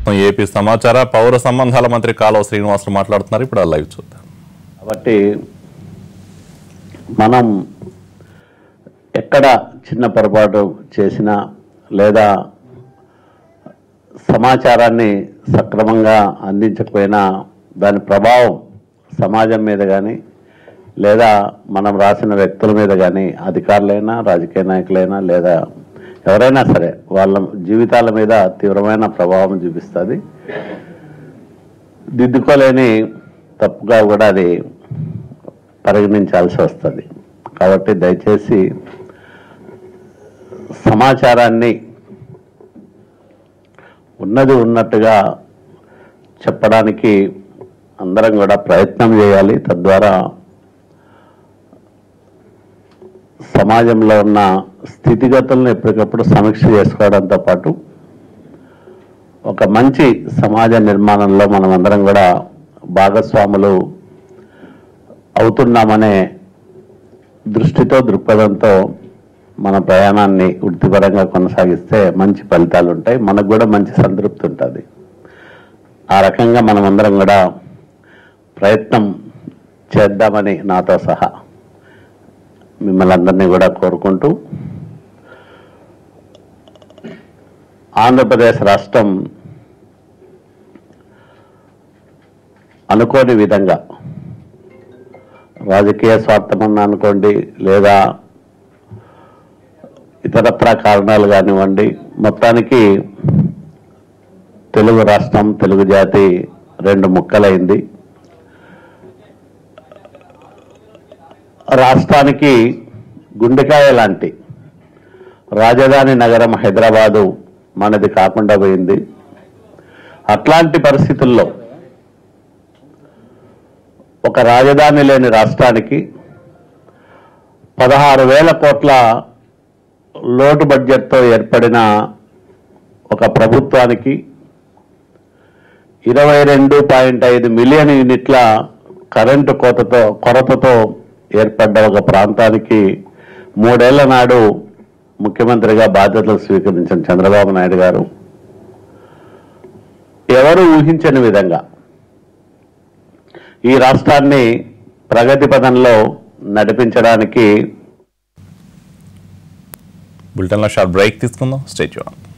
AP సమాచార పౌర సంబంధాల మంత్రి కాలువ శ్రీనివాసులు మాట్లాడుతున్నారు ఇప్పుడు ఆ లైవ్ చూద్దాం కాబట్టి మనం ఎక్కడ చిన్న పొరపాటు చేసినా లేదా సమాచారాన్ని సక్రమంగా అందించకపోయినా దాని ప్రభావం సమాజం మీద కానీ లేదా మనం రాసిన వ్యక్తుల మీద కానీ అధికారులైనా రాజకీయ నాయకులైనా లేదా ఎవరైనా సరే వాళ్ళ జీవితాల మీద తీవ్రమైన ప్రభావం చూపిస్తుంది దిద్దుకోలేని తప్పుగా కూడా అది పరిగణించాల్సి వస్తుంది కాబట్టి దయచేసి సమాచారాన్ని ఉన్నది ఉన్నట్టుగా చెప్పడానికి అందరం కూడా ప్రయత్నం చేయాలి తద్వారా సమాజంలో ఉన్న స్థితిగతులను ఎప్పటికప్పుడు సమీక్ష చేసుకోవడంతో పాటు ఒక మంచి సమాజ నిర్మాణంలో మనం అందరం కూడా భాగస్వాములు అవుతున్నామనే దృష్టితో దృక్పథంతో మన ప్రయాణాన్ని వృత్తిపరంగా కొనసాగిస్తే మంచి ఫలితాలు ఉంటాయి మనకు కూడా మంచి సంతృప్తి ఉంటుంది ఆ రకంగా మనం అందరం కూడా ప్రయత్నం చేద్దామని నాతో సహా మిమ్మల్ని అందరినీ కూడా కోరుకుంటూ ఆంధ్రప్రదేశ్ రాష్ట్రం అనుకోని విధంగా రాజకీయ స్వార్థమని అనుకోండి లేదా ఇతరత్ర కారణాలు కానివ్వండి మొత్తానికి తెలుగు రాష్ట్రం తెలుగు జాతి రెండు ముక్కలైంది రాష్ట్రానికి గుండెకాయ లాంటి రాజధాని నగరం హైదరాబాదు మనది కాకుండా పోయింది అట్లాంటి పరిస్థితుల్లో ఒక రాజధాని లేని రాష్ట్రానికి పదహారు వేల కోట్ల లోటు బడ్జెట్తో ఏర్పడిన ఒక ప్రభుత్వానికి ఇరవై రెండు పాయింట్ ఐదు మిలియన్ యూనిట్ల కరెంటు కోతతో కొరతతో ఏర్పడ్డ ఒక ప్రాంతానికి మూడేళ్ల నాడు ముఖ్యమంత్రిగా బాధ్యతలు స్వీకరించిన చంద్రబాబు నాయుడు గారు ఎవరు ఊహించని విధంగా ఈ రాష్ట్రాన్ని ప్రగతి పదంలో నడిపించడానికి బులెటిన్లో షార్ట్ బ్రేక్ తీసుకుందాం స్టేట్